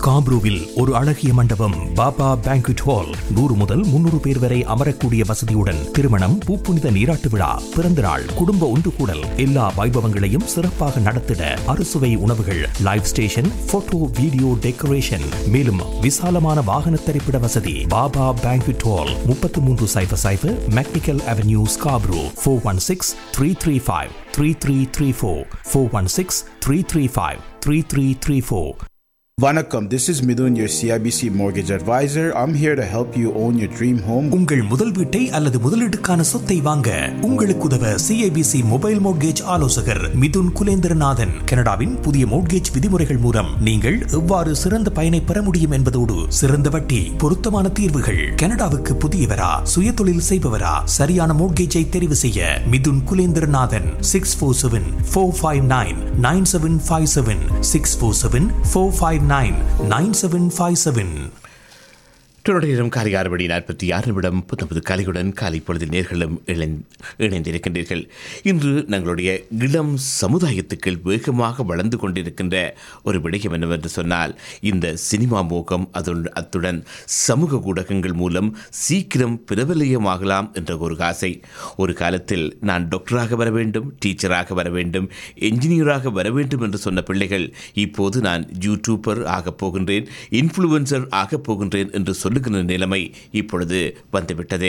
ஸ்காப்ரூவில் ஒரு அழகிய மண்டபம் பாபா பேங்க்வெட் ஹால் நூறு முதல் முன்னூறு பேர் வரை அமரக்கூடிய வசதியுடன் திருமணம் பூப்புனித நீராட்டு விழா பிறந்த நாள் குடும்ப ஒன்று கூடல் எல்லா வைபவங்களையும் சிறப்பாக நடத்திட அறுசுவை உணவுகள் live station photo video decoration மேலும் விசாலமான வாகன தரிப்பிட வசதி பாபா பேங்க்வெட் ஹால் முப்பத்தி மூன்று சைபர் சைபர் McNicoll avenue Scarborough four one six three three five three three three four four one six three three five three three three four Vanakkam, this is Midun, your CIBC mortgage advisor. I'm here to help you own your dream home. உங்கள் முதல் வீட்டை அல்லது முதலீட்டுக்கான சொத்தை வாங்க உங்களுக்கு உதவ CIBC mobile mortgage ஆலோசகர் மிதுன் குலேந்திரநாதன் கனடாவின் புதிய மோட்கேஜ் விதிமுறைகள் மூலம் நீங்கள் எவ்வாறு சிறந்த பயனை பெற முடியும் என்பதோடு சிறந்த வட்டி பொருத்தமான தீர்வுகள் கனடாவுக்கு புதியவரா சுய தொழில் செய்பவரா சரியான மோட்கேஜை தெரிவு செய்ய Mithun Kulendranathan six four seven four five nine nine seven five seven six four seven four five nine nine seven five seven நேரம் காலை ஆறு மணி நாற்பத்தி ஆறு நிமிடம் புத்தம்பது காலையுடன் காலை பொழுதில் நேர்களும் இணைந்திருக்கின்றீர்கள் இன்று நம்மளுடைய இளம் சமுதாயத்துக்கள் வேகமாக வளர்ந்து கொண்டிருக்கின்ற ஒரு விடயம் என்னவென்று சொன்னால் இந்த சினிமா மோகம் அதுடன் அத்துடன் சமூக ஊடகங்கள் மூலம் சீக்கிரம் பிரபலியமாகலாம் என்ற ஒரு ஆசை ஒரு காலத்தில் நான் டாக்டராக வர வேண்டும் டீச்சராக வர வேண்டும் என்ஜினியராக வர வேண்டும் என்று சொன்ன பிள்ளைகள் இப்போது நான் யூடியூபர் ஆகப் போகின்றேன் இன்ஃப்ளூயன்சர் ஆகப் போகின்றேன் என்று சொல்லுகின்ற நிலைமை இப்பொழுது வந்துவிட்டது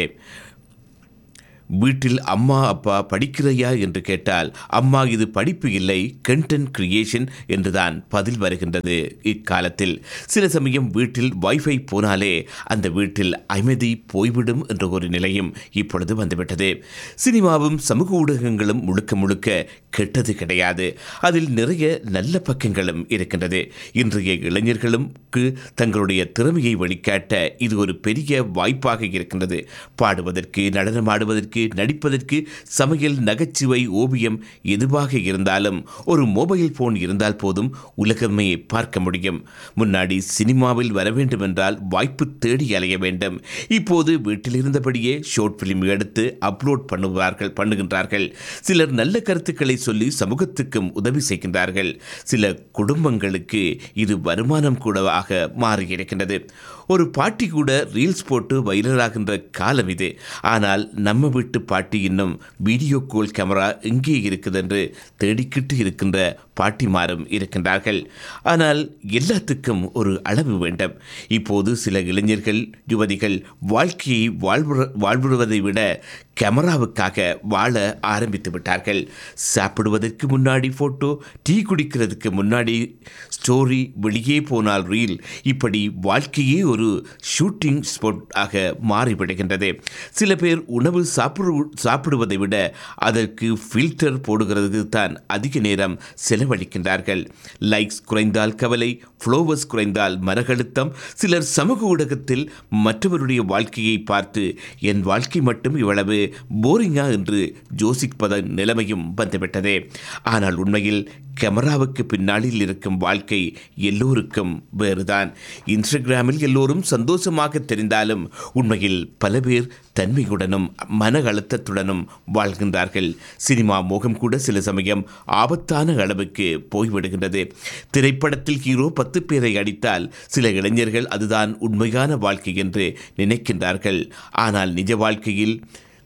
வீட்டில் அம்மா அப்பா படிக்கிறையா என்று கேட்டால் அம்மா இது படிப்பு இல்லை கண்டென்ட் கிரியேஷன் என்றுதான் பதில் வருகின்றது இக்காலத்தில் சில சமயம் வீட்டில் வைஃபை போனாலே அந்த வீட்டில் அமைதி போய்விடும் என்ற ஒரு நிலையும் இப்பொழுது வந்துவிட்டது சினிமாவும் சமூக ஊடகங்களும் முழுக்க முழுக்க கெட்டது கிடையாது அதில் நிறைய நல்ல பக்கங்களும் இருக்கின்றது இன்றைய இளைஞர்களுக்கு தங்களுடைய திறமையை வெளிக்காட்ட இது ஒரு பெரிய வாய்ப்பாக இருக்கின்றது பாடுவதற்கு நடனமாடுவதற்கு நடிப்பதற்கு சமையல் நகைச்சுவை ஓவியம் எதுவாக இருந்தாலும் ஒரு மொபைல் போன் இருந்தால் போதும் உலகமே பார்க்க முடியும் முன்னாடி சினிமாவில் வர வேண்டும் என்றால் வாய்ப்பு தேடி அலைய வேண்டும் இப்போது வீட்டில் இருந்தபடியே ஷார்ட் பிலிம் எடுத்து அப்லோட் பண்ணுவார்கள் பண்ணுகின்றார்கள் சிலர் நல்ல கருத்துக்களை சொல்லி சமூகத்துக்கும் உதவி செய்கின்றார்கள் சில குடும்பங்களுக்கு இது வருமானம் கூடவாக மாறியிருக்கின்றது ஒரு பாட்டி கூட ரீல்ஸ் போட்டு வைரலாகின்ற காலம் இது ஆனால் நம்ம வீட்டு பாட்டி இன்னும் வீடியோ கால் கேமரா எங்கே இருக்குது என்று தேடிக்கிட்டு இருக்கின்ற பாட்டிமாரும் இருக்கின்றார்கள் ஆனால் எல்லாத்துக்கும் ஒரு அளவு வேண்டும் இப்போது சில இளைஞர்கள் யுவதிகள் வாழ்க்கையை வாழ்வு வாழ்வுவதை விட கேமராவுக்காக வாழ ஆரம்பித்து விட்டார்கள் சாப்பிடுவதற்கு முன்னாடி ஃபோட்டோ டீ குடிக்கிறதுக்கு முன்னாடி ஸ்டோரி வெளியே போனால் ரீல் இப்படி வாழ்க்கையே ஒரு ஷூட்டிங் ஸ்பாட் ஆக மாறிவிடுகின்றது சில பேர் உணவு சாப்பிடு சாப்பிடுவதை விட அதற்கு ஃபில்டர் போடுகிறது தான் அதிக நேரம் செலவழிக்கின்றார்கள் லைக்ஸ் குறைந்தால் கவலை ஃப்ளோவர்ஸ் குறைந்தால் மனகழுத்தம் சிலர் சமூக ஊடகத்தில் மற்றவருடைய வாழ்க்கையை பார்த்து என் வாழ்க்கை மட்டும் இவ்வளவு போரிங்கா என்று யோசிப்பத நிலைமையும் வந்துவிட்டது ஆனால் உண்மையில் கேமராவுக்கு பின்னாளில் இருக்கும் வாழ்க்கை எல்லோருக்கும் வேறுதான் இன்ஸ்டாகிராமில் எல்லோரும் சந்தோஷமாக தெரிந்தாலும் உண்மையில் பல பேர் தன்மையுடனும் மன அழுத்தத்துடனும் வாழ்கின்றார்கள் சினிமா மோகம் கூட சில சமயம் ஆபத்தான அளவுக்கு போய்விடுகின்றது திரைப்படத்தில் ஹீரோ பத்து பேரை அடித்தால் சில இளைஞர்கள் அதுதான் உண்மையான வாழ்க்கை என்று நினைக்கின்றார்கள் ஆனால் நிஜ வாழ்க்கையில்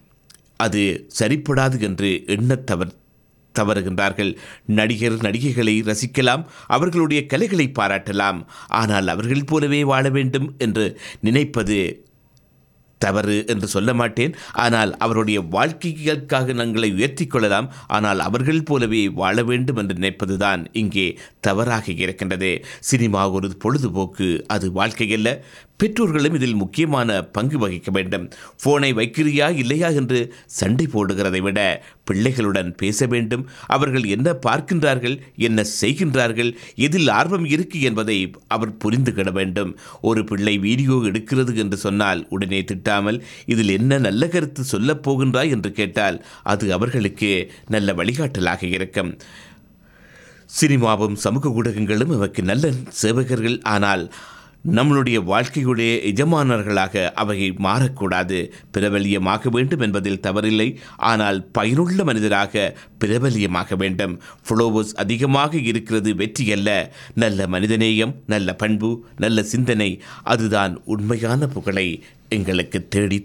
அது சரிப்படாது என்று எண்ணத் தவறு தவறுகின்றார்கள் நடிகர் நடிகைகளை ரசிக்கலாம் அவர்களுடைய கலைகளை பாராட்டலாம் ஆனால் அவர்கள் போலவே வாழ வேண்டும் என்று நினைப்பது தவறு என்று சொல்ல மாட்டேன் ஆனால் அவருடைய வாழ்க்கைகளுக்காக நாங்களை உயர்த்தி கொள்ளலாம் ஆனால் அவர்கள் போலவே வாழ வேண்டும் என்று நினைப்பதுதான் இங்கே தவறாக இருக்கின்றது சினிமா ஒரு பொழுதுபோக்கு அது வாழ்க்கையல்ல பெற்றோர்களும் இதில் முக்கியமான பங்கு வகிக்க வேண்டும் போனை வைக்கிறியா இல்லையா என்று சண்டை போடுகிறதை விட பிள்ளைகளுடன் பேச வேண்டும் அவர்கள் என்ன பார்க்கின்றார்கள் என்ன செய்கின்றார்கள் எதில் ஆர்வம் இருக்கு என்பதை அவர் புரிந்து கொள்ள வேண்டும் ஒரு பிள்ளை வீடியோ எடுக்கிறது என்று சொன்னால் உடனே திட்டாமல் இதில் என்ன நல்ல கருத்து சொல்லப் போகின்றாய் என்று கேட்டால் அது அவர்களுக்கு நல்ல வழிகாட்டலாக இருக்கும் சினிமாவும் சமூக ஊடகங்களும் நமக்கு நல்ல சேவகர்கள் ஆனால் நம்மளுடைய வாழ்க்கையுடைய எஜமானர்களாக அவை மாறக்கூடாது பிரபல்யமாக வேண்டும் என்பதில் தவறில்லை ஆனால் பயனுள்ள மனிதராக பிரபல்யமாக வேண்டும் ஃப்ளோவர்ஸ் அதிகமாக இருக்கிறது வெற்றி அல்ல நல்ல மனிதநேயம் நல்ல பண்பு நல்ல சிந்தனை அதுதான் உண்மையான புகழை எங்களுக்கு தேடித்